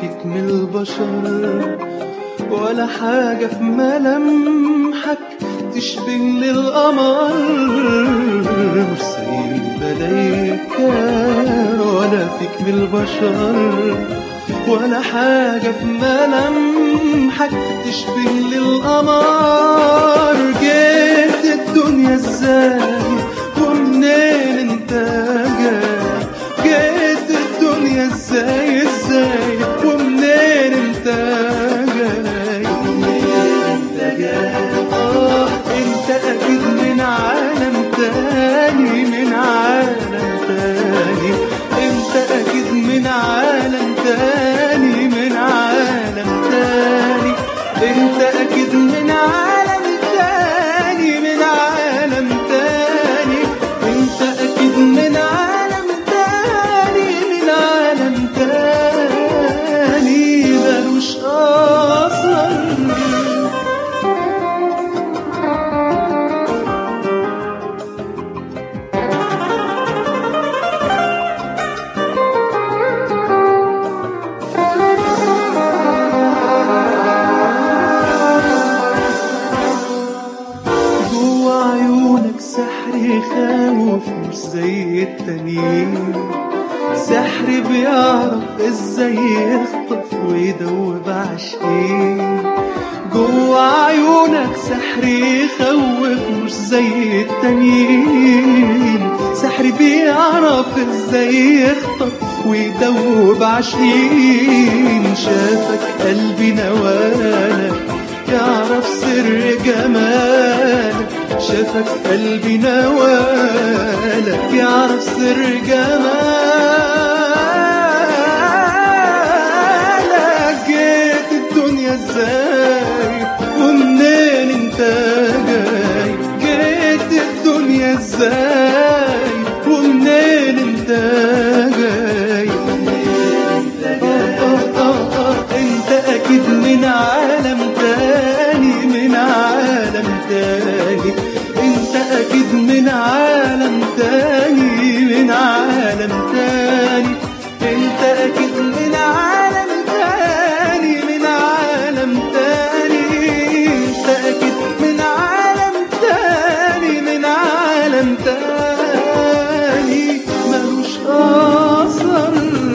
فيك من البشر ولا حاجة في ملامحك تشبه للقمر مش زي الملايكة ولا فيك من البشر ولا حاجة في ملامحك تشبه للقمر جيت الدنيا ازاي ومنين انت جاي جيت الدنيا ازاي ازاي ومنين انت جاي منين انت جاي اه انت اكيد من عالم تاني من عالم تاني انت اكيد من عالم تاني من عالم تاني انت اكيد من عالم تاني من عالم تاني انت اكيد من عالم تاني من عالم تاني ملوش اثر جوا عيونك سحر يخوف مش زي التانيين سحر بيعرف ازاي يخطف ويدوب عشقين جوا عيونك سحر يخوف مش زي التانيين سحر بيعرف ازاي يخطف ويدوب عشقين شافك قلبي نوالك يعرف سر جمالك شافك قلبي نوالك يعرف سر جمالك جيت الدنيا ازاي ومنين انت جاي جيت الدنيا ازاي ومنين انت جاي آه آه آه آه انت اكيد من عالم تاني من عالم تاني انت اكيد من عالم تاني من عالم تاني انت اكيد من عالم تاني من عالم تاني انت اكيد من عالم تاني من عالم تاني ملوش اثر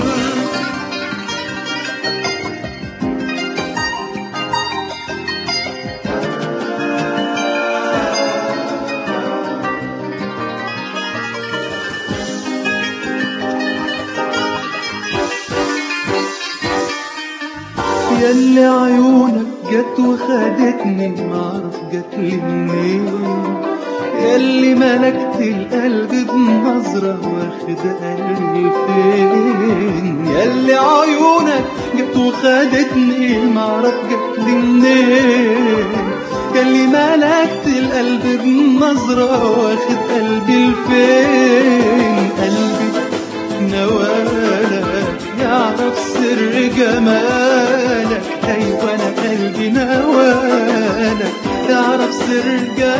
ياللي عيونك جت وخدتني معرف جت لي منين ياللي ملكت القلب بنظرة واخد قلبي فين ياللي عيونك جت وخدتني معرف جت لي منين ياللي ملكت القلب بنظرة واخد قلبي لفين قلبي نوالك يعرف سر جمالك ايوه انا قلبي نوالك يعرف سر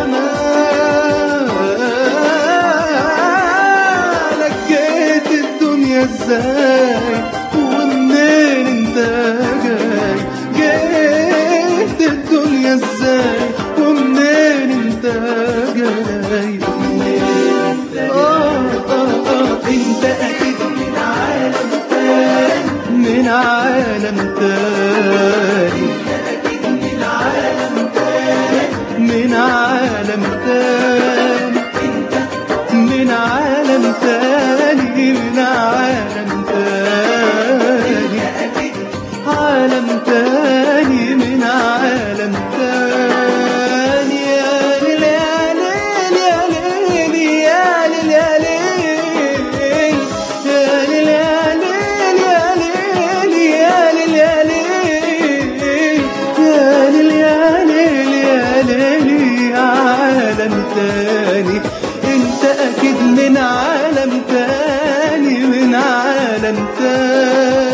جمالك جيت الدنيا ازاي ومنين انت جاي جيت الدنيا ازاي ومنين انت جاي آه آه آه انت اكيد من عالم تاني من عالم تاني من عالم تاني من عالم تاني من عالم تاني من عالم تاني عالم تاني من عالم تاني يا ليل يا ليل يا ليل يا ليل يا ليل يا ليل يا ليل يا ليل يا ليل يا ليل يا ليل يا ليل يا عالم تاني انت اكيد من عالم تاني من عالم تاني